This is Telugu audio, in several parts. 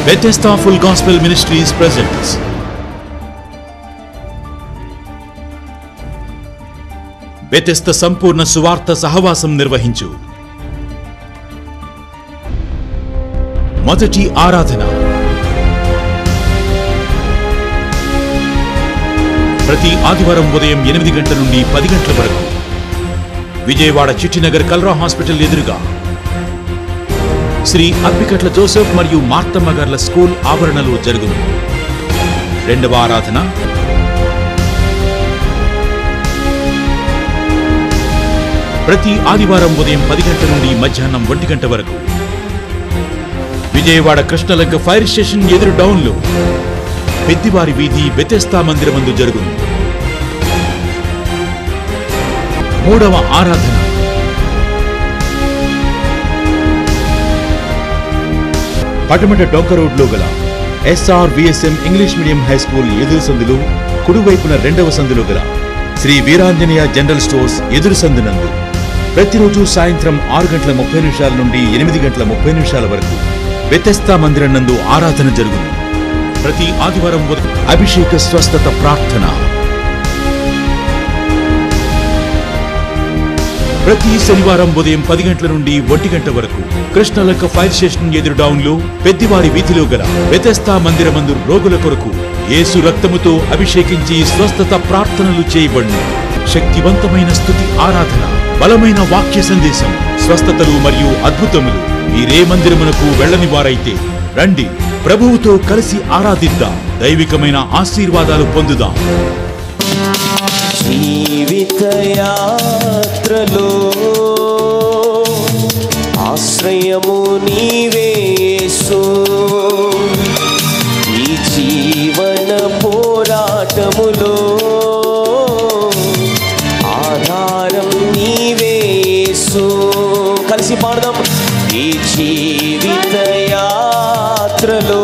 Bethesda Full Gospel Ministries presents Bethesda సంపూర్ణ సువార్త సహవాసం నిర్వహించు మొదటి ఆరాధన ప్రతి ఆదివారం ఉదయం ఎనిమిది గంటల నుండి పది గంటల వరకు విజయవాడ చిట్టినగర్ కల్రా హాస్పిటల్ ఎదురుగా శ్రీ అప్పికట్ల జోసెఫ్ మరియు మార్తమ్మ గార్ల స్కూల్ ఆవరణలో జరుగును రెండవ ఆరాధన ప్రతి ఆదివారం ఉదయం పది గంటల నుండి మధ్యాహ్నం ఒంటి గంట వరకు విజయవాడ కృష్ణలంక ఫైర్ స్టేషన్ ఎదురు డౌన్లో పెద్దివారి వీధి బెతెస్తా మందిరమందు జరుగును మూడవ ఆరాధన పటమట డొంక రోడ్లో గల SR VSM English medium high school ఎదురు సందులు కుడివైపున రెండవ సందులో గల శ్రీ వీరాంజనేయ జనరల్ స్టోర్స్ ఎదురు సందునందు ప్రతిరోజు సాయంత్రం ఆరు గంటల ముప్పై నిమిషాల నుండి ఎనిమిది గంటల ముప్పై నిమిషాల వరకు వ్యతస్థా మందిరం నందు ఆరాధన జరుగును ప్రతి ఆదివారం ఉదయం అభిషేక స్వస్థత ప్రార్థన ప్రతి శనివారం ఉదయం పది గంటల నుండి ఒంటి గంట వరకు కృష్ణలంక ఫైర్ స్టేషన్ ఎదురు డౌన్ లో పెద్దివారి వీధిలో గల వ్యతస్థా మందిరమందు రోగుల కొరకు యేసు రక్తముతో అభిషేకించి స్వస్థత ప్రార్థనలు చేయబడును శక్తివంతమైన స్థుతి ఆరాధన బలమైన వాక్య సందేశం స్వస్థతలు మరియు అద్భుతములు మీరే మందిరమునకు వెళ్ళని వారైతే రండి ప్రభువుతో కలిసి ఆరాధిద్దాం దైవికమైన ఆశీర్వాదాలు పొందుదాం జీవిత యాత్రలో ఆశ్రయము నీవేసు ఈ జీవన పోరాటములో ఆధారం నీవేసు కలిసి పాడదాం ఈ జీవిత యాత్రలో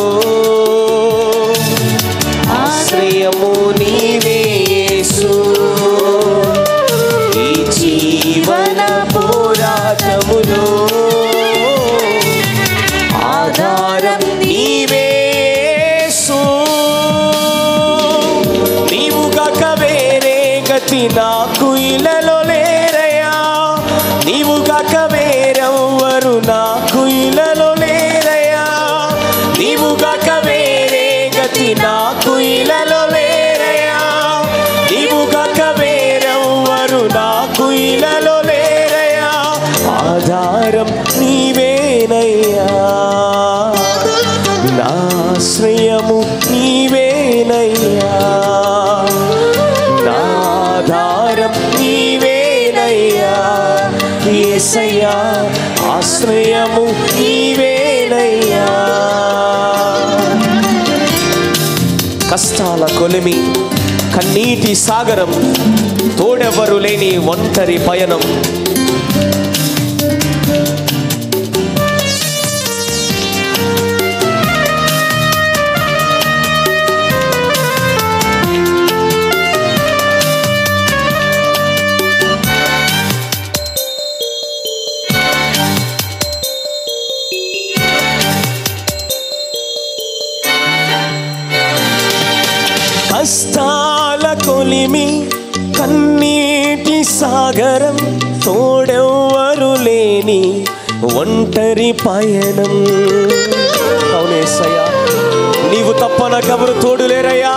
ఆశ్రయము నీవేసు ఈ జీవన పోరాటములో ఆధారం నీవేసు నీవు గక వేరే గతి నాకు ఇలలో లేరయ్యా నీవు గక వేరెవ్వరు నాకు ఇలలో లేరయ్యా నీవు గక వేరే గతి నాకు ఇలలో లేరయ్యా నీవు గక వేరెవ్వరు నాకు ఇలలో లేరయ్యా ఆధారం నీవేనయ్యా నాశ్రయము నీవేనయ్యా నాధారం నీవేనయ్యా ఏసయ్యా ఆశ్రయము నీవేనయ్యా కష్టాల కొలిమి కన్నీటి సాగరం తోడెవరు లేని ఒంటరి పయనం కష్టాల కొలిమి కన్నీటి సాగరం తోడెవ్వరు లేని ఒంటరి పయనం అవునేసయ్యా నీవు తప్ప నాకెవరు తోడు లేరయ్యా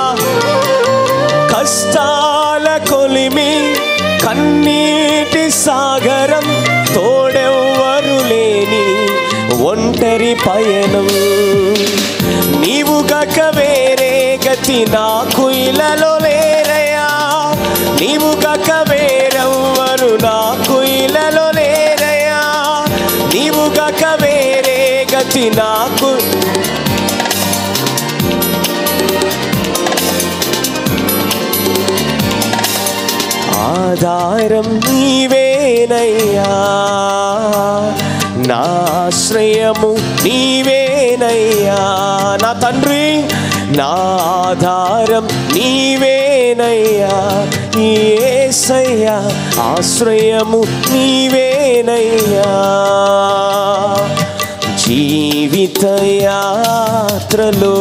కష్టాల కొలిమి కన్నీటి సాగరం తోడెవ్వరు లేని ఒంటరి పయనం నీవు గక వేరే గతి నాకు ఇలలో లేరయ్యా నీవు గక వేరెవ్వరు నాకు ఇలలో లేరయ్యా నీవు గక వేరే గతి నాకు ఆధారం నీవేనయ్యా నా ఆశ్రయము నీవేనయ్యా నా తండ్రి నా ఆధారం నీవేనయ్యా ఏసయ్యా ఆశ్రయము నీవేనయ్యా జీవిత యాత్రలో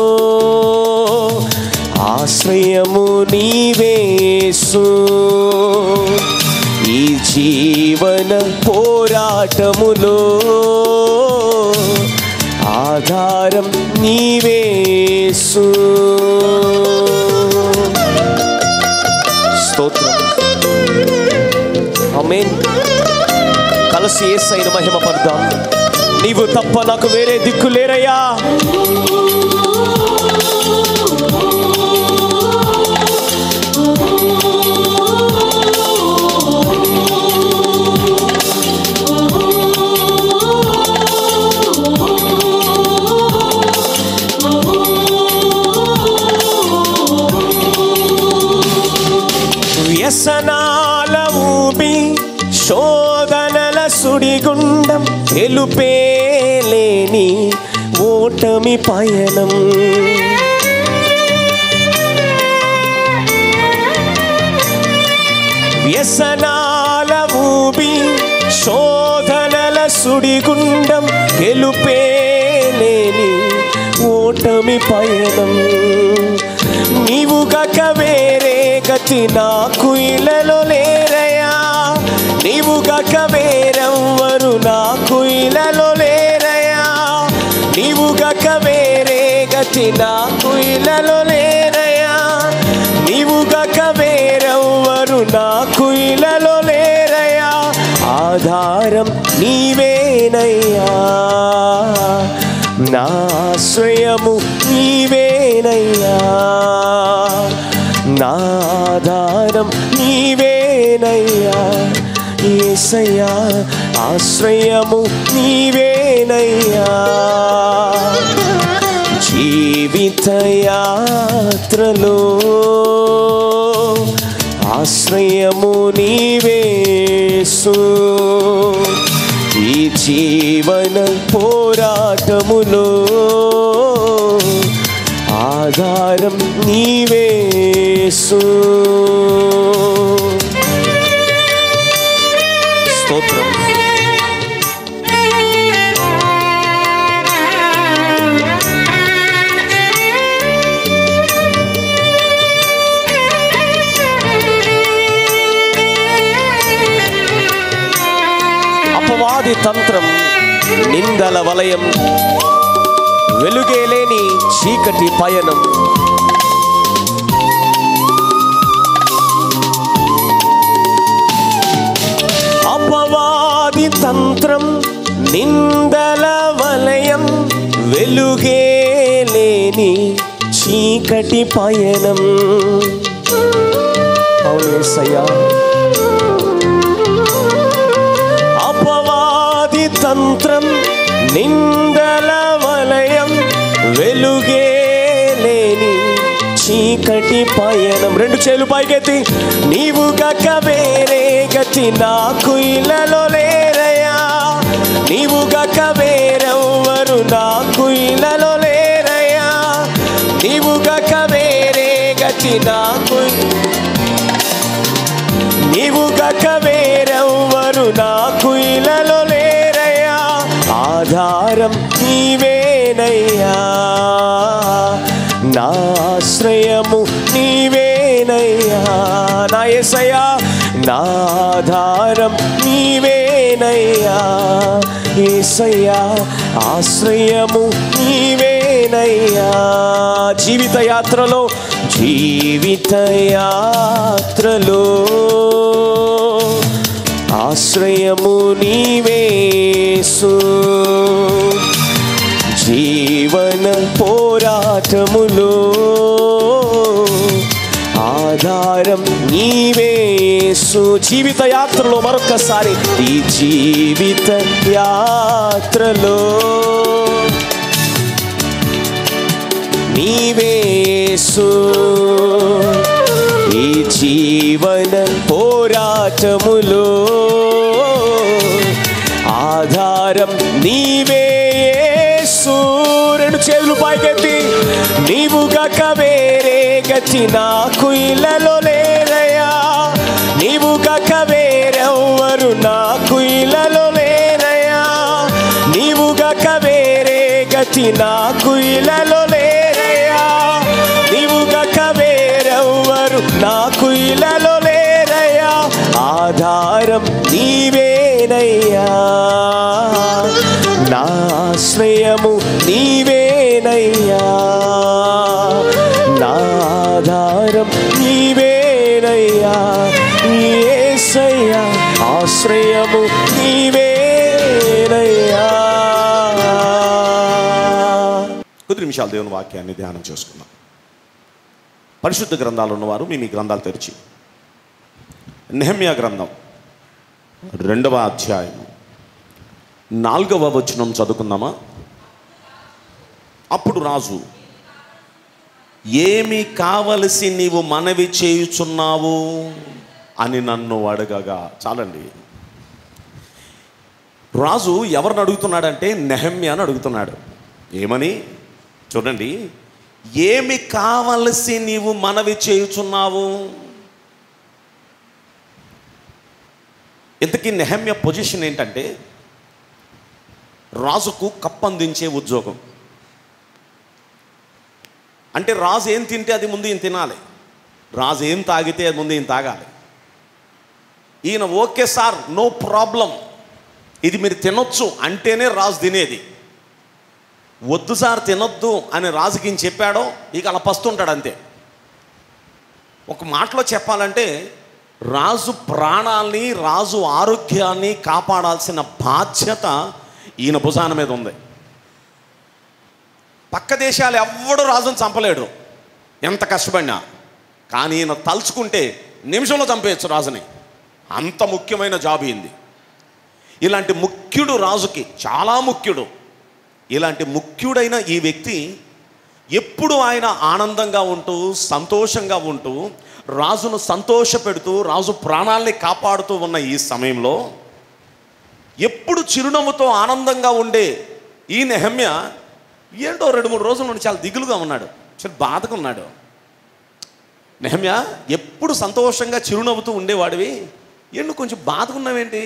ఆశ్రయము నీవేసు ఈ జీవన పోరాటములో ఆధారం నీవేసు స్తోత్రం ఆమేన్ కలిసి ఏసైన మహిమ పడదాం నీవు తప్ప నాకు వేరే దిక్కు లేరయ్యా వ్యసనాల ఊబి శోధనల సుడిగుండం తెలుపేలేని ఓటమి పయనం వ్యసనాల ఊబి శోధనల సుడిగుండం గెలుపేలేని ఓటమి పయనం నీవు గక వేరే గతి నాకు ఇలలో లేరయా నీవు గక వేరెవ్వరు నాకు ఇలలో లేరయా నీవు గక వేరే గతి నాకు ఇలలో లేరయా నీవు గక వేరెవ్వరు నాకు ఇలలో లేరయా ఆధారం నీవేనయ్యా నా ఆశ్రయము నీవేనయ్యా నా ఆధారం నీవేనయ్యా ఏసయ్యా ఆశ్రయము నీవేనయ్యా జీవిత యాత్రలో ఆశ్రయము నీవేసు ఈ జీవన పోరాటములో ఆధారం నీవేసు స్తోత్రం అపవాది తంత్రం నిందల వలయం వెలుగేలేని చీకటి పయనం అపవాది తంత్రం నిందల వలయం వెలుగేలేని చీకటి పయనం అవును యేసయ్యా అపవాది తంత్రం నిందల వలయం వెలుగే లేని చీకటి పయనం రెండు చేలు పైకెత్తి నీవు గక వేరే గతి నాకు ఇలలో లేరయా నీవు గక వేరెవ్వరు నాకు ఇలలో లేరయా నీవు గక వేరే గతి నాకు నీవు గక వేరెవ్వరు నాకు ఇలలో లేరయ్యా ఆధారం నీవేనయ్యా నా ఆశ్రయము నీవేనయ్యా నా ఎసయ్యా నా ఆధారం నీవేనయ్యా ఏసయ్యా ఆశ్రయము నీవేనయ్యా జీవిత యాత్రలో జీవిత యాత్రలో ఆశ్రయము నీవేసు జీవన పోరాటములో ఆధారం నీవేసు జీవిత యాత్రలో మరొకసారి ఈ జీవిత యాత్రలో నీవేసు ఈ జీవన పోరాటములో ఆధారం నీవేసు రెండు చేతులు పైకెత్తి నీవు గక వేరే గతి నాకు ఇలలో లేరయా నీవు గక వేరెవ్వరు నాకు ఇలలో లేరయా నీవు గక వ్యక్తి నాకు ఇలలో లేరయ్యా నీవు గక వేరెవ్వరు నాకు ఇలలో లేరయ్యా ఆధారం నీవేనయ్యా నా ఆశ్రయము నీవేనయ్యా నా ఆధారం నీవేనయ్యా ఏసయ్యా ఆశ్రయము నీవేనయ్యా కొద్ది నిమిషాలు దేవుని వాక్యాన్ని ధ్యానం చేసుకుందాం పరిశుద్ధ గ్రంథాలు ఉన్నవారు మీ మీ గ్రంథాలు తెరిచి నెహమ్యా గ్రంథం రెండవ అధ్యాయం నాలుగవ వచనం చదువుకుందామా అప్పుడు రాజు ఏమి కావలసి నీవు మనవి చేయుచున్నావు అని నన్ను అడగగా చాలండి రాజు ఎవరిని అడుగుతున్నాడంటే నెహమ్యాని అడుగుతున్నాడు ఏమని చూడండి ఏమి కావలసి నీవు మనవి చేయుచున్నావు ఇంతకీ నెహమ్య పొజిషన్ ఏంటంటే రాజుకు కప్పందించే ఉద్యోగం అంటే రాజు ఏం తింటే అది ముందు ఈయన తినాలి రాజు ఏం తాగితే అది ముందు ఈయన తాగాలి ఈయన ఓకే సార్ నో ప్రాబ్లం ఇది మీరు తినొచ్చు అంటేనే రాజు తినేది వద్దు సార్ తినొద్దు అని రాజుకి ఈయన చెప్పాడో ఇక అలా పస్తుంటాడు అంతే ఒక మాటలో చెప్పాలంటే రాజు ప్రాణాల్ని రాజు ఆరోగ్యాన్ని కాపాడాల్సిన బాధ్యత ఈయన భుజాన మీద ఉంది పక్క దేశాలు ఎవ్వడు రాజును చంపలేడు ఎంత కష్టపడినా కానీ ఈయన తలుచుకుంటే నిమిషంలో చంపేయచ్చు రాజుని అంత ముఖ్యమైన జాబ్ అయింది ఇలాంటి ముఖ్యుడు రాజుకి చాలా ముఖ్యుడు ఇలాంటి ముఖ్యుడైన ఈ వ్యక్తి ఎప్పుడు ఆయన ఆనందంగా ఉంటూ సంతోషంగా ఉంటూ రాజును సంతోషపెడుతూ రాజు ప్రాణాల్ని కాపాడుతూ ఉన్న ఈ సమయంలో ఎప్పుడు చిరునవ్వుతో ఆనందంగా ఉండే ఈ నెహమ్య ఏంటో రెండు మూడు రోజుల నుండి చాలా దిగులుగా ఉన్నాడు చాలా బాధగా ఉన్నాడు నెహమ్య ఎప్పుడు సంతోషంగా చిరునవ్వుతూ ఉండేవాడివి ఏంటి కొంచెం బాధగా ఉన్నావేంటి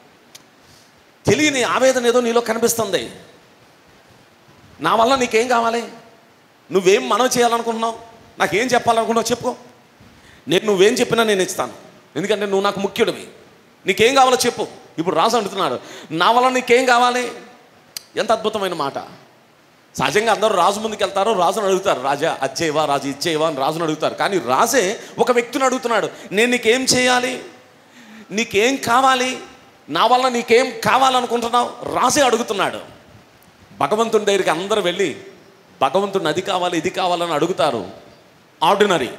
తెలియని ఆవేదన ఏదో నీలో కనిపిస్తుంది నా వల్ల నీకేం కావాలి నువ్వేం మనం చేయాలనుకుంటున్నావు నాకేం చెప్పాలనుకుంటున్నావు చెప్పుకో నేను నువ్వేం చెప్పినా నేను ఇస్తాను ఎందుకంటే నువ్వు నాకు ముఖ్యుడివి నీకేం కావాలో చెప్పు ఇప్పుడు రాజు అంటున్నాడు నా వల్ల నీకేం కావాలి ఎంత అద్భుతమైన మాట సహజంగా అందరూ రాజు ముందుకు వెళ్తారు రాజును అడుగుతారు రాజా అచ్చేవా రాజు ఇచ్చేవా అని రాజును అడుగుతారు కానీ రాజే ఒక వ్యక్తిని అడుగుతున్నాడు నేను నీకేం చేయాలి నీకేం కావాలి నా వల్ల నీకేం కావాలనుకుంటున్నావు రాజే అడుగుతున్నాడు భగవంతుని దగ్గరికి అందరూ వెళ్ళి భగవంతుడిని అది కావాలి ఇది కావాలని అడుగుతారు ఆర్డినరీ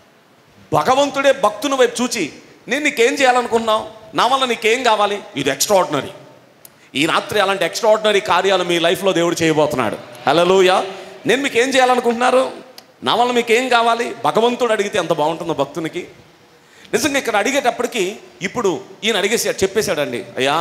భగవంతుడే భక్తుని వైపు చూచి నేను నీకేం చేయాలనుకున్నావు నా వల్ల నీకేం కావాలి ఇది ఎక్స్ట్రాడినరీ ఈ రాత్రి అలాంటి ఎక్స్ట్రాడినరీ కార్యాలు మీ లైఫ్లో దేవుడు చేయబోతున్నాడు హలోయ నేను మీకు ఏం చేయాలనుకుంటున్నారు నా వల్ల మీకు ఏం కావాలి భగవంతుడు అడిగితే ఎంత బాగుంటుందో భక్తునికి నిజంగా ఇక్కడ అడిగేటప్పటికి ఇప్పుడు ఈయన అడిగేసాడు చెప్పేశాడండి అయ్యా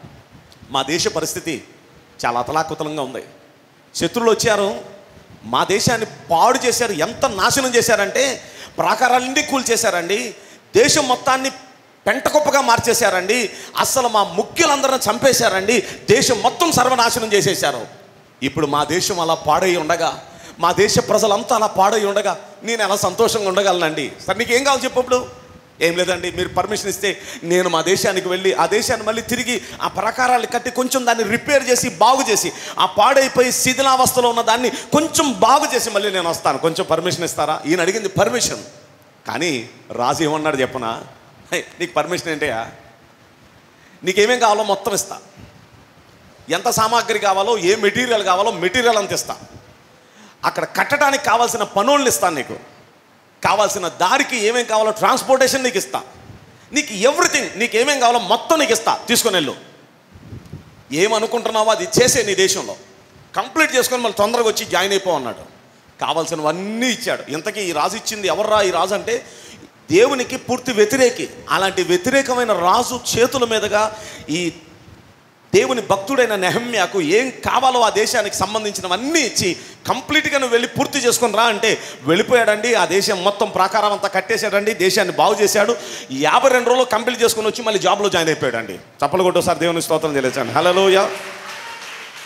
మా దేశ పరిస్థితి చాలా అతలాకుతలంగా ఉంది శత్రువులు వచ్చారు మా దేశాన్ని పాడు చేశారు ఎంత నాశనం చేశారంటే ప్రాకారాలన్నీ కూల్చేశారండి దేశం మొత్తాన్ని పెంటకుప్పగా మార్చేశారండి అసలు మా ముఖ్యులందరిని చంపేశారండి దేశం మొత్తం సర్వనాశనం చేసేశారు ఇప్పుడు మా దేశం అలా పాడై ఉండగా మా దేశ ప్రజలంతా అలా పాడై ఉండగా నేను ఎలా సంతోషంగా ఉండగలనండి సార్ నీకు ఏం కావాలి చెప్పు ఇప్పుడు ఏం లేదండి మీరు పర్మిషన్ ఇస్తే నేను మా దేశానికి వెళ్ళి ఆ దేశాన్ని మళ్ళీ తిరిగి ఆ ప్రకారాలు కట్టి కొంచెం దాన్ని రిపేర్ చేసి బాగు చేసి ఆ పాడైపోయి శిథిలావస్థలో ఉన్న దాన్ని కొంచెం బాగు చేసి మళ్ళీ నేను వస్తాను కొంచెం పర్మిషన్ ఇస్తారా ఈయన అడిగింది పర్మిషన్ కానీ రాజు ఏమన్నాడు చెప్పనా "హే, నీకు పర్మిషన్ ఏంటయ్యా నీకేమేం కావాలో మొత్తం ఇస్తా ఎంత సామాగ్రి కావాలో ఏ మెటీరియల్ కావాలో మెటీరియల్ అంత ఇస్తా అక్కడ కట్టడానికి కావాల్సిన పనులను ఇస్తాను నీకు కావాల్సిన దారికి ఏమేం కావాలో ట్రాన్స్పోర్టేషన్ నీకు ఇస్తా నీకు ఎవ్రీథింగ్ నీకు ఏమేం కావాలో మొత్తం నీకు ఇస్తా తీసుకొని వెళ్ళు ఏమనుకుంటున్నావో అది చేసే నీ దేశంలో కంప్లీట్ చేసుకొని మళ్ళీ తొందరగా వచ్చి జాయిన్ అయిపో అన్నాడు కావాల్సినవన్నీ ఇచ్చాడు ఇంతకీ ఈ రాజు ఇచ్చింది ఎవర్రా ఈ రాజు అంటే దేవునికి పూర్తి వ్యతిరేకి అలాంటి వ్యతిరేకమైన రాజు చేతుల మీదుగా ఈ దేవుని భక్తుడైన నెహమ్యాకు ఏం కావాలో ఆ దేశానికి సంబంధించినవన్నీ ఇచ్చి కంప్లీట్గా నువ్వు వెళ్ళి పూర్తి చేసుకొని రా అంటే వెళ్ళిపోయాడండి ఆ దేశం మొత్తం ప్రాకారం అంతా కట్టేశాడండి దేశాన్ని బాగు చేశాడు యాభై రెండు రోజులు కంప్లీట్ చేసుకొని వచ్చి మళ్ళీ జాబ్లో జాయిన్ అయిపోయాడండి చప్పలు కొట్టోసారి దేవుని స్తోత్రం తెలియచాను హలోయ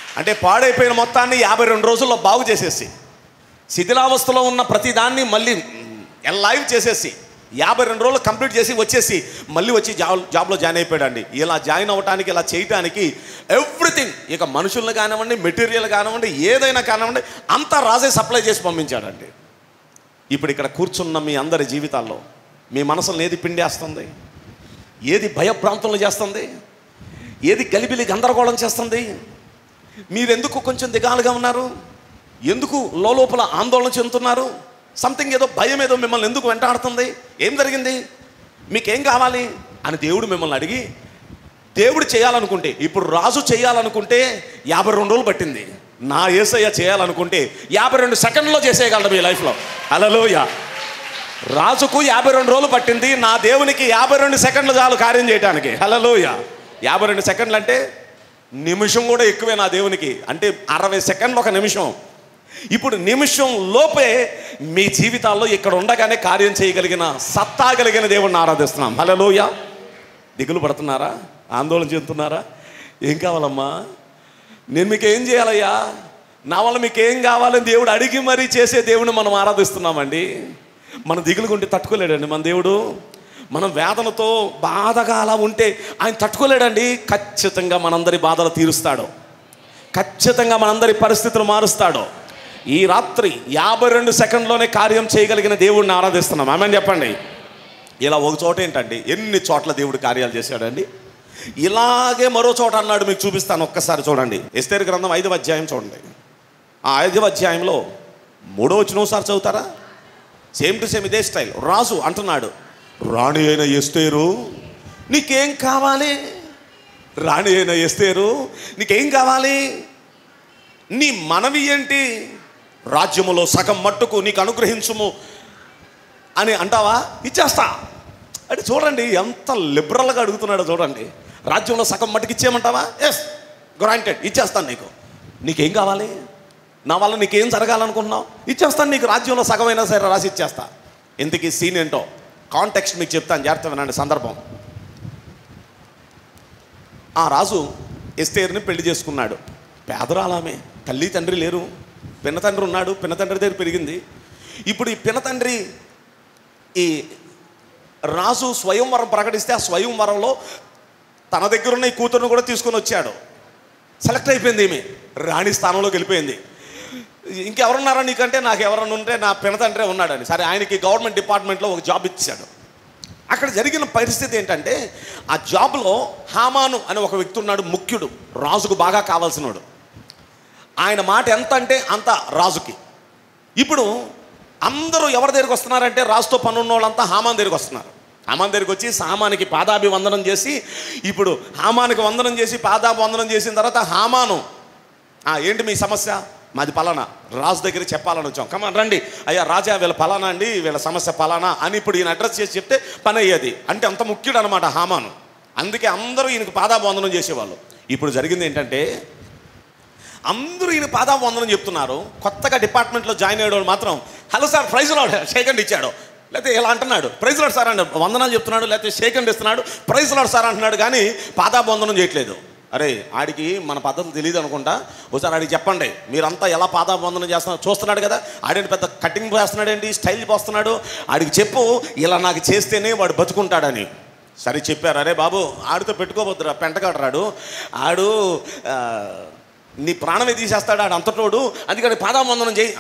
అంటే పాడైపోయిన మొత్తాన్ని యాభై రెండు రోజుల్లో బాగు చేసేసి శిథిలావస్థలో ఉన్న ప్రతి దాన్ని మళ్ళీ లైవ్ చేసేసి యాభై రెండు రోజులు కంప్లీట్ చేసి వచ్చేసి మళ్ళీ వచ్చి జాబ్ జాబ్లో జాయిన్ అయిపోయాడండి ఇలా జాయిన్ అవ్వడానికి ఇలా చేయటానికి ఎవ్రీథింగ్ ఇక మనుషులను కానివ్వండి మెటీరియల్ కానివ్వండి ఏదైనా కానివ్వండి అంతా రాజే సప్లై చేసి పంపించాడండి ఇప్పుడు ఇక్కడ కూర్చున్న మీ అందరి జీవితాల్లో మీ మనసులను ఏది పిండేస్తుంది ఏది భయభ్రాంతులు చేస్తుంది ఏది గలిబిలి గందరగోళం చేస్తుంది మీరెందుకు కొంచెం దిగాలుగా ఉన్నారు ఎందుకు లోపల ఆందోళన చెందుతున్నారు సంథింగ్ ఏదో భయం ఏదో మిమ్మల్ని ఎందుకు వెంటాడుతుంది ఏం జరిగింది మీకేం కావాలి అని దేవుడు మిమ్మల్ని అడిగి దేవుడు చేయాలనుకుంటే ఇప్పుడు రాజు చేయాలనుకుంటే యాభై రెండు రోజులు పట్టింది నా ఏసయ్య చేయాలనుకుంటే యాభై రెండు సెకండ్లో చేసేయగలడు మీ లైఫ్లో హలోయ రాజుకు యాభై రెండు రోజులు పట్టింది నా దేవునికి యాభై రెండు సెకండ్లు చాలు కార్యం చేయడానికి హలోయ యాభై రెండు సెకండ్లు అంటే నిమిషం కూడా ఎక్కువే నా దేవునికి అంటే అరవై సెకండ్లు ఒక నిమిషం ఇప్పుడు నిమిషం లోపే మీ జీవితాల్లో ఇక్కడ ఉండగానే కార్యం చేయగలిగిన సత్తా కలిగిన దేవుడిని ఆరాధిస్తున్నాం హలోయ దిగులు పడుతున్నారా ఆందోళన చెందుతున్నారా ఏం కావాలమ్మా నేను మీకు ఏం చేయాలయ్యా నా వల్ల మీకు ఏం కావాలని దేవుడు అడిగి మరీ చేసే దేవుని మనం ఆరాధిస్తున్నామండి మన దిగులుగుంటే తట్టుకోలేడండి మన దేవుడు మనం వేదనతో బాధగా అలా ఉంటే ఆయన తట్టుకోలేడండి ఖచ్చితంగా మనందరి బాధలు తీరుస్తాడు ఖచ్చితంగా మనందరి పరిస్థితులు మారుస్తాడు ఈ రాత్రి యాభై రెండు సెకండ్లోనే కార్యం చేయగలిగిన దేవుడిని ఆరాధిస్తున్నాం ఆమె చెప్పండి ఇలా ఒక చోట ఏంటండి ఎన్ని చోట్ల దేవుడు కార్యాలు చేశాడండి ఇలాగే మరో చోట అన్నాడు మీకు చూపిస్తాను ఒక్కసారి చూడండి ఎస్తేరు గ్రంథం ఐదవ అధ్యాయం చూడండి ఆ ఐదవ అధ్యాయంలో మూడో వచ్చిన ఒకసారి చదువుతారా సేమ్ టు సేమ్ ఇదే స్టైల్ రాజు అంటున్నాడు రాణి అయిన ఎస్తేరు నీకేం కావాలి రాణి అయిన ఎస్తేరు నీకేం కావాలి నీ మనవి ఏంటి రాజ్యములో సగం మట్టుకు నీకు అనుగ్రహించుము అని అంటావా ఇచ్చేస్తా అంటే చూడండి ఎంత లిబరల్గా అడుగుతున్నాడో చూడండి రాజ్యంలో సగం మట్టుకు ఇచ్చేయమంటావా ఎస్ గ్రాంటెడ్ ఇచ్చేస్తాను నీకు నీకేం కావాలి నా వల్ల నీకేం జరగాలనుకుంటున్నావు ఇచ్చేస్తాను నీకు రాజ్యంలో సగమైనా సరే రాసి ఇచ్చేస్తా ఇంతకీ సీన్ ఏంటో కాంటెక్స్ట్ మీకు చెప్తాను జాగ్రత్త వినండి సందర్భం ఆ రాజు ఎస్తేరుని పెళ్లి చేసుకున్నాడు పేదరాలామే తల్లి తండ్రి లేరు పిన్న తండ్రి ఉన్నాడు పిన్న తండ్రి దగ్గర పెరిగింది ఇప్పుడు ఈ పిన్న తండ్రి ఈ రాజు స్వయంవరం ప్రకటిస్తే ఆ స్వయంవరంలో తన దగ్గర ఉన్న ఈ కూతురును కూడా తీసుకొని వచ్చాడు సెలెక్ట్ అయిపోయింది ఈమె రాణి స్థానంలోకి వెళ్ళిపోయింది ఇంకెవరున్నారా నీకంటే నాకు ఎవరన్నా ఉంటే నా పినతండ్రే ఉన్నాడని సరే ఆయనకి గవర్నమెంట్ డిపార్ట్మెంట్లో ఒక జాబ్ ఇచ్చాడు అక్కడ జరిగిన పరిస్థితి ఏంటంటే ఆ జాబ్లో హామాను అనే ఒక వ్యక్తి ఉన్నాడు ముఖ్యుడు రాజుకు బాగా కావాల్సినోడు ఆయన మాట ఎంత అంటే అంత రాజుకి ఇప్పుడు అందరూ ఎవరి దగ్గరికి వస్తున్నారంటే రాజుతో పనున్న వాళ్ళంతా హామాన్ దగ్గరికి వస్తున్నారు హామాన్ దగ్గరికి వచ్చి సామానికి పాదాభివందనం చేసి ఇప్పుడు హామానికి వందనం చేసి పాదాభివందనం చేసిన తర్వాత హామాను "ఆ, ఏంటి మీ సమస్య మాది పలానా రాజు దగ్గర చెప్పాలని వచ్చాం కమా రండి అయ్యా రాజా వీళ్ళ పలానా అండి వీళ్ళ సమస్య పలానా అని ఇప్పుడు ఈయన అడ్రస్ చేసి చెప్తే పని అయ్యేది అంటే అంత ముఖ్యుడు అనమాట హామాను అందుకే అందరూ ఈయనకు పాదాభివందనం చేసేవాళ్ళు ఇప్పుడు జరిగింది ఏంటంటే అందరూ ఈయన పాదాభివందనం చెప్తున్నారు కొత్తగా డిపార్ట్మెంట్లో జాయిన్ అయ్యేవాడు మాత్రం హలో సార్ ప్రైజ్ లాడ్ షేకండ్ ఇచ్చాడు లేకపోతే ఇలా అంటున్నాడు ప్రైజ్ లాడ్ సార్ అంటే వందనాలు చెప్తున్నాడు లేకపోతే షేకండ్ ఇస్తున్నాడు ప్రైజ్ లాడ్ సార్ అంటున్నాడు కానీ పాదాభివందనం చేయట్లేదు అరే ఆడికి మన పద్ధతులు తెలియదు అనుకుంటా ఒకసారి ఆడికి చెప్పండి మీరంతా ఎలా పాదాభివందనం చేస్తున్నారు చూస్తున్నాడు కదా ఆడిని పెద్ద కటింగ్ చేస్తున్నాడేంటి స్టైల్ పోస్తున్నాడు ఆడికి చెప్పు ఇలా నాకు చేస్తేనే వాడు బతుకుంటాడని సరే చెప్పారు అరే బాబు ఆడితో పెట్టుకోవద్దురా పెంటగాడరాడు ఆడు ఆ, నీ ప్రాణమే తీసేస్తాడు ఆడు అంతటోడు అందుకని పాదాబంధనం చేయి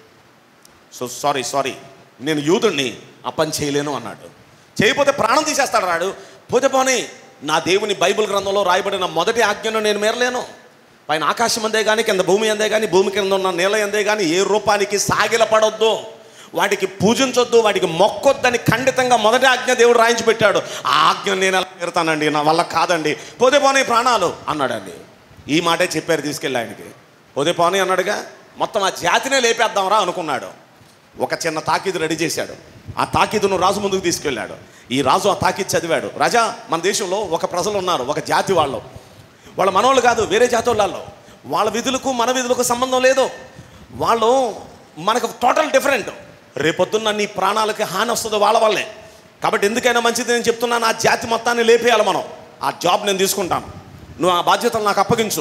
సో సారీ సారీ నేను యూదుణ్ణి ఆ పని చేయలేను అన్నాడు చేయకపోతే ప్రాణం తీసేస్తాడు రాడు పోతే పోనీ నా దేవుని బైబిల్ గ్రంథంలో రాయబడిన మొదటి ఆజ్ఞను నేను మేరలేను పైన ఆకాశం అందే కానీ కింద భూమి అందే కానీ భూమి కింద ఉన్న నేల అందే కానీ ఏ రూపానికి సాగిలపడొద్దు వాటికి పూజించొద్దు వాటికి మొక్కొద్దని ఖండితంగా మొదటి ఆజ్ఞ దేవుడు రాయించి పెట్టాడు ఆ ఆజ్ఞ నేను ఎలా పెడతానండి నా వల్ల కాదండి పోతే పోనీ ప్రాణాలు అన్నాడండి ఈ మాటే చెప్పారు తీసుకెళ్ళి ఆయనకి పోతే పోనీ అన్నాడుగా మొత్తం ఆ జాతినే లేపేద్దాంరా అనుకున్నాడు ఒక చిన్న తాకీదు రెడీ చేశాడు ఆ తాకీదును రాజు ముందుకు తీసుకెళ్ళాడు ఈ రాజు ఆ తాకీదు చదివాడు రాజా మన దేశంలో ఒక ప్రజలు ఉన్నారు ఒక జాతి వాళ్ళు వాళ్ళ మనోళ్ళు కాదు వేరే జాతి వాళ్ళు వాళ్ళ విధులకు మన విధులకు సంబంధం లేదు వాళ్ళు మనకు టోటల్ డిఫరెంట్ రేపొద్దున్న నీ ప్రాణాలకి హాని వస్తుంది వాళ్ళ వల్లే కాబట్టి ఎందుకైనా మంచిది నేను చెప్తున్నాను ఆ జాతి మొత్తాన్ని లేపేయాలి మనం ఆ జాబ్ నేను తీసుకుంటాను నువ్వు ఆ బాధ్యతలు నాకు అప్పగించు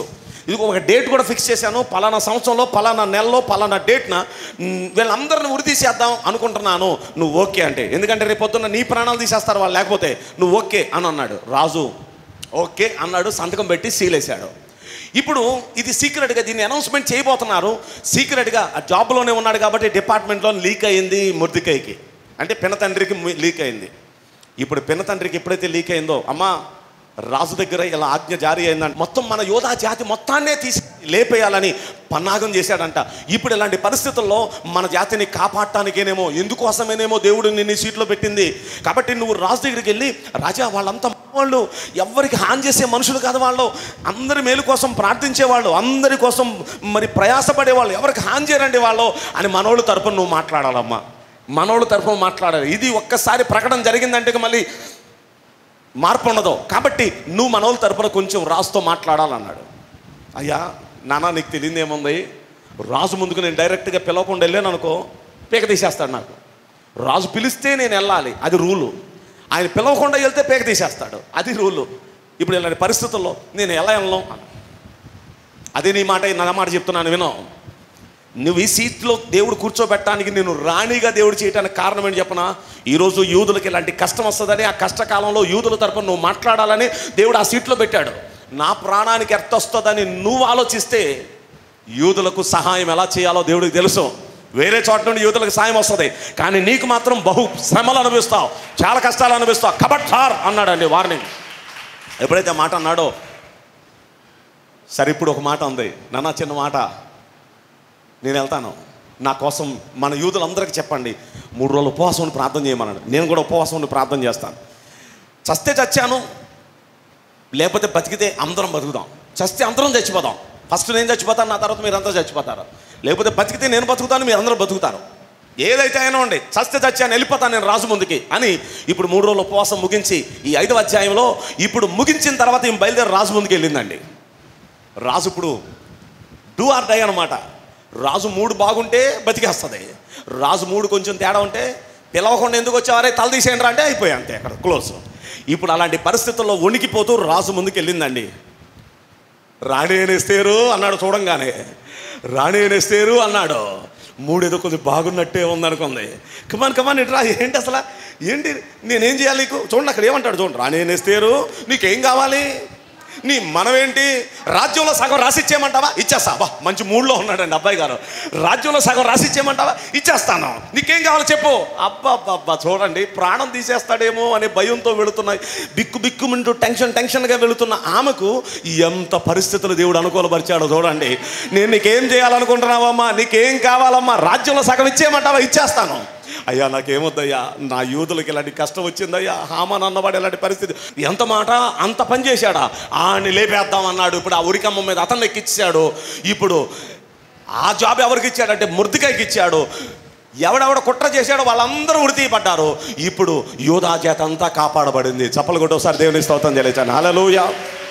ఇది ఒక డేట్ కూడా ఫిక్స్ చేశాను పలానా సంవత్సరంలో పలానా నెలలో పలానా డేట్న మ్, వీళ్ళందరిని ఉరి తీసేద్దాం అనుకుంటున్నాను నువ్వు ఓకే అంటే ఎందుకంటే రేపు పొద్దున్న నీ ప్రాణాలు తీసేస్తారు వాళ్ళు లేకపోతే నువ్వు ఓకే అని అన్నాడు రాజు ఓకే అన్నాడు సంతకం పెట్టి సీలేశాడు ఇప్పుడు ఇది సీక్రెట్గా దీన్ని అనౌన్స్మెంట్ చేయబోతున్నారు సీక్రెట్గా ఆ జాబ్లోనే ఉన్నాడు కాబట్టి డిపార్ట్మెంట్లో లీక్ అయింది ముర్దికైకి అంటే పిన తండ్రికి లీక్ అయింది ఇప్పుడు పిన తండ్రికి ఎప్పుడైతే లీక్ అయిందో అమ్మా రాజు దగ్గర ఇలా ఆజ్ఞ జారీ అయిందంట మొత్తం మన యోధా జాతి మొత్తాన్నే తీసి లేపేయాలని పన్నాగం చేశాడంట ఇప్పుడు ఇలాంటి పరిస్థితుల్లో మన జాతిని కాపాడటానికేనేమో ఎందుకోసమేనేమో దేవుడు నిన్ను ఈ సీట్లో పెట్టింది కాబట్టి నువ్వు రాజు దగ్గరికి వెళ్ళి రాజా వాళ్ళంతా వాళ్ళు ఎవరికి హాని చేసే మనుషులు కాదు వాళ్ళు అందరి మేలు కోసం ప్రార్థించేవాళ్ళు అందరి కోసం మరి ప్రయాసపడేవాళ్ళు ఎవరికి హాని చేయరండి వాళ్ళు అని మనోళ్ళు తరపున నువ్వు మాట్లాడాలమ్మా మనోళ్ళు తరపున మాట్లాడాలి ఇది ఒక్కసారి ప్రకటన జరిగిందంటే ఇక మళ్ళీ మార్పు ఉండదు కాబట్టి నువ్వు మనోళ్ళ తరపున కొంచెం రాజుతో మాట్లాడాలన్నాడు అయ్యా నాన్న నీకు తెలియదు ఏముంది రాజు ముందుకు నేను డైరెక్ట్గా పిలవకుండా వెళ్ళాను అనుకో పీక తీసేస్తాడు నాకు రాజు పిలిస్తే నేను వెళ్ళాలి అది రూలు ఆయన పిలవకుండా వెళ్తే పీక తీసేస్తాడు అది రూలు ఇప్పుడు ఇలాంటి పరిస్థితుల్లో నేను ఎలా వెళ్ళను అదే నీ మాట నా మాట చెప్తున్నాను వినో నువ్వు ఈ సీట్లో దేవుడు కూర్చోబెట్టడానికి నేను రాణిగా దేవుడు చేయడానికి కారణం ఏంటి చెప్పనా ఈరోజు యూదులకి ఇలాంటి కష్టం వస్తుందని ఆ కష్టకాలంలో యూదుల తరపున నువ్వు మాట్లాడాలని దేవుడు ఆ సీట్లో పెట్టాడు నా ప్రాణానికి ఎర్త వస్తుందని నువ్వు ఆలోచిస్తే యూదులకు సహాయం ఎలా చేయాలో దేవుడికి తెలుసు వేరే చోట నుండి యూదులకు సాయం వస్తుంది కానీ నీకు మాత్రం బహు శ్రమలు అనుభవిస్తావు చాలా కష్టాలు అనుభవిస్తావు కబట్ సార్ అన్నాడండి వార్నింగ్ ఎప్పుడైతే ఆ మాట అన్నాడో సరే ఇప్పుడు ఒక మాట ఉంది నాన్న చిన్న మాట నేను వెళ్తాను నా కోసం మన యూదులందరికీ చెప్పండి మూడు రోజులు ఉపవాసం ఉండి ప్రార్థన చేయమన్నాడు నేను కూడా ఉపవాసం ఉండి ప్రార్థన చేస్తాను చస్తే చచ్చాను లేకపోతే బతికితే అందరం బతుకుదాం చస్తే అందరం చచ్చిపోదాం ఫస్ట్ నేను చచ్చిపోతాను నా తర్వాత మీరు అందరూ చచ్చిపోతారు లేకపోతే బతికితే నేను బతుకుతాను మీరు అందరూ బతుకుతారు ఏదైతే అయినా ఉండి చస్తే చచ్చాను వెళ్ళిపోతాను నేను రాజు ముందుకి అని ఇప్పుడు మూడు రోజులు ఉపవాసం ముగించి ఈ ఐదవ అధ్యాయంలో ఇప్పుడు ముగించిన తర్వాత ఈమె బయలుదేరి రాజు ముందుకు వెళ్ళిందండి రాజు ఇప్పుడు డూ ఆర్ డై అనమాట రాజు మూడు బాగుంటే బతికేస్తుంది రాజు మూడు కొంచెం తేడా ఉంటే పిలవకుండా ఎందుకు వచ్చేవారే తల తీసేయండి అంటే అయిపోయాయి అంతే అక్కడ క్లోజ్ ఇప్పుడు అలాంటి పరిస్థితుల్లో వణికిపోతూ రాజు ముందుకు వెళ్ళిందండి రాణి అనేస్తేరు అన్నాడు చూడంగానే రాణి అనేస్తేరు అన్నాడు మూడేదో కొద్దిగా బాగున్నట్టే ఉందనుకుంది కమాన్ కమాన్ ఇట్రా ఏంటి అసలు ఏంటి నేనేం చేయాలి నీకు చూడండి అక్కడ ఏమంటాడు చూడండి రాణి అనేస్తేరు నీకేం కావాలి నీ మనమేంటి రాజ్యంలో సగం రాసిచ్చేయమంటావా ఇచ్చేస్తా బా మంచి మూడ్లో ఉన్నాడండి అబ్బాయి గారు రాజ్యంలో సగం రాసిచ్చేయమంటావా ఇచ్చేస్తాను నీకేం కావాలో చెప్పు అబ్బా అబ్బా చూడండి ప్రాణం తీసేస్తాడేమో అనే భయంతో వెళుతున్నాయి బిక్కు బిక్కుమంటూ టెన్షన్ టెన్షన్గా వెళుతున్న ఆమెకు ఎంత పరిస్థితులు దేవుడు అనుకూలపరిచాడో చూడండి నేను నీకేం చేయాలనుకుంటున్నావమ్మా నీకేం కావాలమ్మా రాజ్యంలో సగం ఇచ్చేయమంటావా ఇచ్చేస్తాను అయ్యా నాకేమొద్దయ్యా నా యూదులకి ఇలాంటి కష్టం వచ్చిందయ్యా హామాన్ అన్నవాడు ఇలాంటి పరిస్థితి ఎంత మాట అంత పని చేశాడా ఆని లేపేద్దాం అన్నాడు ఇప్పుడు ఆ ఉరికమ్మ మీద అతన్ని ఎక్కిచ్చాడు ఇప్పుడు ఆ జాబ్ ఎవరికి ఇచ్చాడంటే మృతికాయకి ఇచ్చాడు ఎవడెవడ కుట్ర చేశాడో వాళ్ళందరూ ఉరి పడ్డారు ఇప్పుడు యూదా చేత అంతా కాపాడబడింది చప్పలు కొట్టి ఒకసారి దేవుని స్తోత్రం తెలియచాను హల్లెలూయా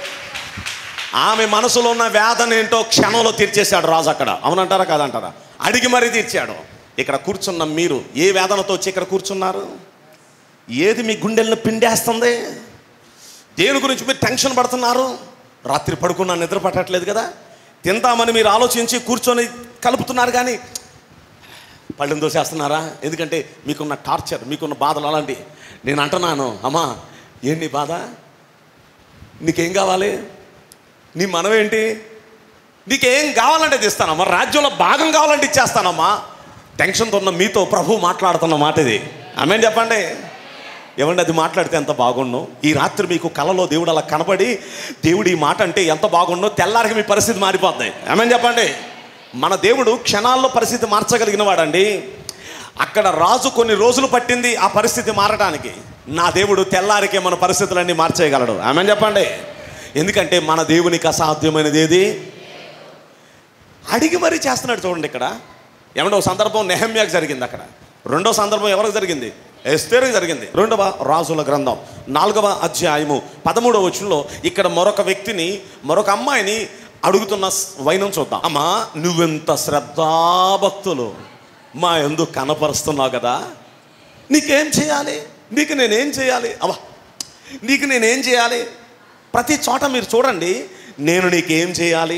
ఆమె మనసులో ఉన్న వేదన ఏంటో క్షణంలో తీర్చేశాడు రాజు అక్కడ అవునంటారా కాదంటారా అడిగి మరీ తీర్చాడు ఇక్కడ కూర్చున్న మీరు ఏ వేదనతో వచ్చి ఇక్కడ కూర్చున్నారు ఏది మీ గుండెలను పిండేస్తుంది దేని గురించి మీరు టెన్షన్ పడుతున్నారు రాత్రి పడుకున్నా నిద్ర పట్టట్లేదు కదా తిందామని మీరు ఆలోచించి కూర్చొని కలుపుతున్నారు కానీ పళ్ళెం దోసేస్తున్నారా ఎందుకంటే మీకున్న టార్చర్ మీకున్న బాధలు అలాంటి నేను అంటున్నాను అమ్మా ఏంటి నీ బాధ నీకేం కావాలి నీ మనమేంటి నీకేం కావాలంటే తెస్తానమ్మా రాజ్యంలో భాగం కావాలంటే ఇచ్చేస్తానమ్మా టెన్షన్తో ఉన్న మీతో ప్రభు మాట్లాడుతున్న మాట ఇది ఆమెన్ చెప్పండి ఏమండి అది మాట్లాడితే ఎంత బాగుండు ఈ రాత్రి మీకు కలలో దేవుడు అలా కనబడి దేవుడు ఈ మాట అంటే ఎంత బాగుండో తెల్లారికి మీ పరిస్థితి మారిపోద్ది ఏమని చెప్పండి మన దేవుడు క్షణాల్లో పరిస్థితి మార్చగలిగిన వాడండి అక్కడ రాజు కొన్ని రోజులు పట్టింది ఆ పరిస్థితి మారడానికి నా దేవుడు తెల్లారికే మన పరిస్థితులన్నీ మార్చేయగలడు ఆమెన్ చెప్పండి ఎందుకంటే మన దేవునికి అసాధ్యమైనది ఏది అడిగి మరీ చేస్తున్నాడు చూడండి ఇక్కడ ఏమంటే ఒక సందర్భం నెహమ్యాకి జరిగింది అక్కడ రెండో సందర్భం ఎవరికి జరిగింది ఎస్తేరుకి జరిగింది రెండవ రాజుల గ్రంథం నాలుగవ అధ్యాయము పదమూడవ వచనంలో ఇక్కడ మరొక వ్యక్తిని మరొక అమ్మాయిని అడుగుతున్న వైనం చూద్దాం అమ్మా నువ్వెంత శ్రద్ధాభక్తులు మా ఎందుకు కనపరుస్తున్నావు కదా నీకేం చేయాలి నీకు నేనేం చేయాలి అవ్వా నీకు నేనేం చేయాలి ప్రతి చోట మీరు చూడండి నేను నీకేం చేయాలి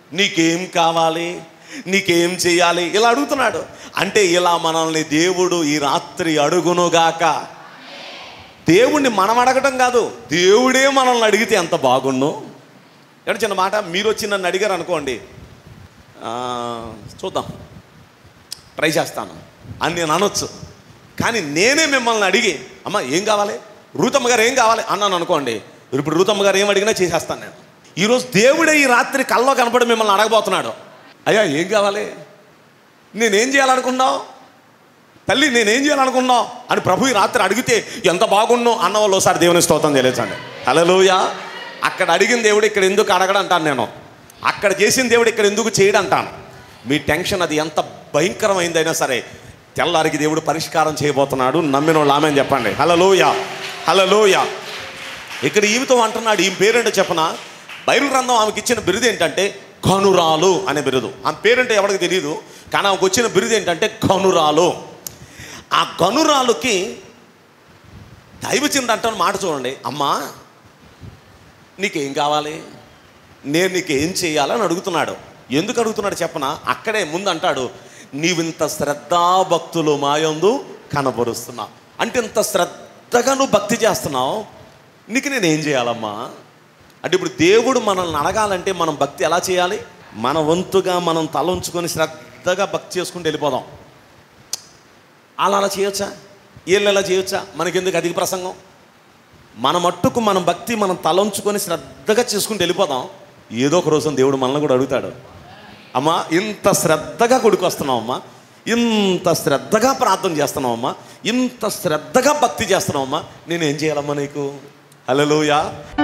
నీకేం కావాలి నీకేం చేయాలి ఇలా అడుగుతున్నాడు అంటే ఇలా మనల్ని దేవుడు ఈ రాత్రి అడుగునుగాక దేవుణ్ణి మనం అడగటం కాదు దేవుడే మనల్ని అడిగితే ఎంత బాగుండు అంటే చిన్న మాట మీరు వచ్చి నన్ను అడిగారు అనుకోండి ఆ, చూద్దాం ట్రై చేస్తాను అని నేను అనొచ్చు కానీ నేనే మిమ్మల్ని అడిగి అమ్మ ఏం కావాలి రూతమ్మ గారు ఏం కావాలి అన్నాను అనుకోండి ఇప్పుడు రూతమ్మ గారు ఏం అడిగినా చేసేస్తాను నేను ఈరోజు దేవుడే ఈ రాత్రి కల్లో కనపడి మిమ్మల్ని అడగబోతున్నాడు అయ్యా ఏం కావాలి నేనేం చేయాలనుకున్నావు తల్లి నేనేం చేయాలనుకున్నావు అని ప్రభు ఈ రాత్రి అడిగితే ఎంత బాగున్నో అన్న వాళ్ళు ఒకసారి దేవుని స్తోత్రం తెలియచండి హలోయ అక్కడ అడిగిన దేవుడు ఇక్కడ ఎందుకు అడగడం అంటాను నేను అక్కడ చేసిన దేవుడు ఇక్కడ ఎందుకు చేయడం అంటాను మీ టెన్షన్ అది ఎంత భయంకరమైందైనా సరే తెల్లారికి దేవుడు పరిష్కారం చేయబోతున్నాడు నమ్మిన వాళ్ళు ఆమె చెప్పండి హలోయ హలోయ ఇక్కడ ఈమెతో అంటున్నాడు ఈమె పేరేంటో చెప్పన బైబిల్ గ్రంథం ఆమెకి ఇచ్చిన బిరుదు ఏంటంటే కనురాలు అనే బిరుదు ఆమె పేరంటే ఎవరికి తెలియదు కానీ ఆమెకు వచ్చిన బిరుదు ఏంటంటే కనురాలు ఆ గనురాలుకి దైవచింది అంటాను మాట చూడండి అమ్మా నీకేం కావాలి నేను నీకేం చేయాలని అడుగుతున్నాడు ఎందుకు అడుగుతున్నాడు చెప్పనా అక్కడే ముందు అంటాడు నీవింత శ్రద్ధాభక్తులు మాయందు కనబరుస్తున్నావు అంటే ఇంత శ్రద్ధగా నువ్వు భక్తి చేస్తున్నావు నీకు నేను ఏం చేయాలమ్మా అంటే ఇప్పుడు దేవుడు మనల్ని అడగాలంటే మనం భక్తి ఎలా చేయాలి మన వంతుగా మనం తల ఉంచుకొని శ్రద్ధగా భక్తి చేసుకుంటూ వెళ్ళిపోదాం అలా అలా చేయొచ్చా వీళ్ళు ఎలా చేయొచ్చా మనకెందుకు అధిక ప్రసంగం మన మట్టుకు మన భక్తి మనం తలంచుకొని శ్రద్ధగా చేసుకుంటూ వెళ్ళిపోదాం ఏదో ఒక రోజు దేవుడు మనల్ని కూడా అడుగుతాడు అమ్మా ఇంత శ్రద్ధగా కొడుకు వస్తున్నావమ్మా ఇంత శ్రద్ధగా ప్రార్థన చేస్తున్నావమ్మా ఇంత శ్రద్ధగా భక్తి చేస్తున్నావమ్మా నేను ఏం చేయాలమ్మా నీకు హలోయా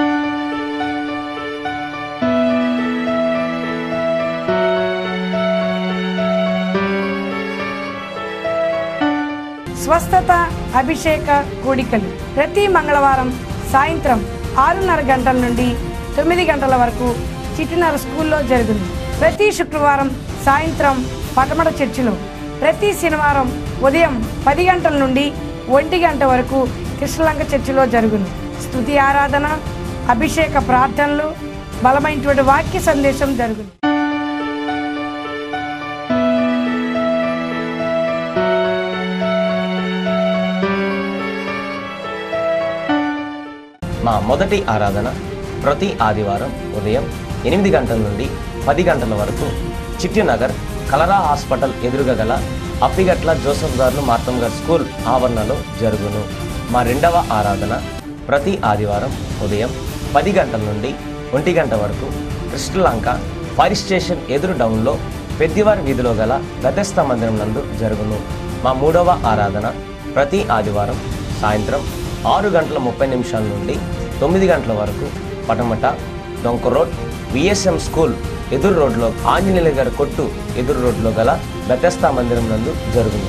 స్వస్థత అభిషేక కూడికలు ప్రతి మంగళవారం సాయంత్రం ఆరున్నర గంటల నుండి తొమ్మిది గంటల వరకు చిటినర స్కూల్లో జరుగును ప్రతి శుక్రవారం సాయంత్రం పటమట చర్చిలో ప్రతి శనివారం ఉదయం పది గంటల నుండి ఒంటి గంట వరకు కృష్ణలంక చర్చిలో జరుగును స్తుతి ఆరాధన అభిషేక ప్రార్థనలు బలమైనటువంటి వాక్య సందేశం జరుగును మా మొదటి ఆరాధన ప్రతి ఆదివారం ఉదయం ఎనిమిది గంటల నుండి పది గంటల వరకు చిట్టినగర్ కలరా హాస్పిటల్ ఎదురుగా గల అప్పిగట్ల జోసఫ్ గారు మార్తమ్ గారు స్కూల్ ఆవరణలో జరుగును మా రెండవ ఆరాధన ప్రతి ఆదివారం ఉదయం పది గంటల నుండి ఒంటి గంట వరకు కృష్ణలంక ఫైర్ స్టేషన్ ఎదురు డౌన్లో పెద్దివారి వీధిలో గల గతస్థ మందిరం నందు జరుగును మా మూడవ ఆరాధన ప్రతి ఆదివారం సాయంత్రం ఆరు గంటల ముప్పై నిమిషాల నుండి తొమ్మిది గంటల వరకు పటమట డొంక రోడ్ విఎస్ఎం స్కూల్ ఎదురు రోడ్లో ఆంజనేయుల గారి కొట్టు ఎదురు రోడ్లో గల బెతస్తా మందిరం నందు జరుగును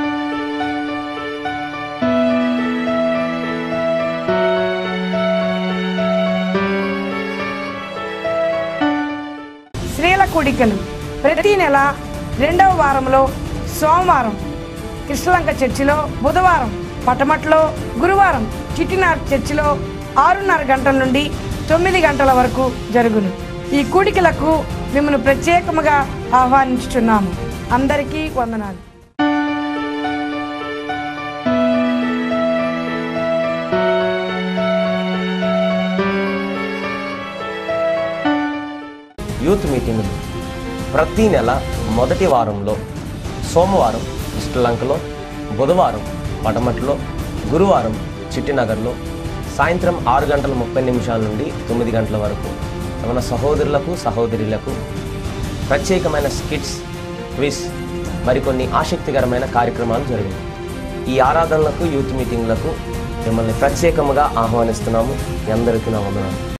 స్త్రీల కూడికలు ప్రతి నెల రెండవ వారంలో సోమవారం కృష్ణలంక చర్చిలో బుధవారం పటమట్లో గురువారం చిట్టినార్ చర్చిలో ఆరున్నర గంటల నుండి తొమ్మిది గంటల వరకు జరుగును ఈ కూడికలకు మిమ్మల్ని ప్రత్యేకముగా ఆహ్వానించుచున్నాము అందరికీ వందనాలు యూత్ మీటింగులు ప్రతి నెల మొదటి వారంలో సోమవారం శ్రీలంకలో బుధవారం పటమట్లో గురువారం చిట్టినగర్లో సాయంత్రం ఆరు గంటల ముప్పై నిమిషాల నుండి తొమ్మిది గంటల వరకు మన సహోదరులకు సహోదరులకు ప్రత్యేకమైన స్కిట్స్ క్విజ్ మరికొన్ని ఆసక్తికరమైన కార్యక్రమాలు జరిగాయి ఈ ఆరాధనలకు యూత్ మీటింగ్లకు మిమ్మల్ని ప్రత్యేకముగా ఆహ్వానిస్తున్నాము మీ అందరికీ నా వందనాలు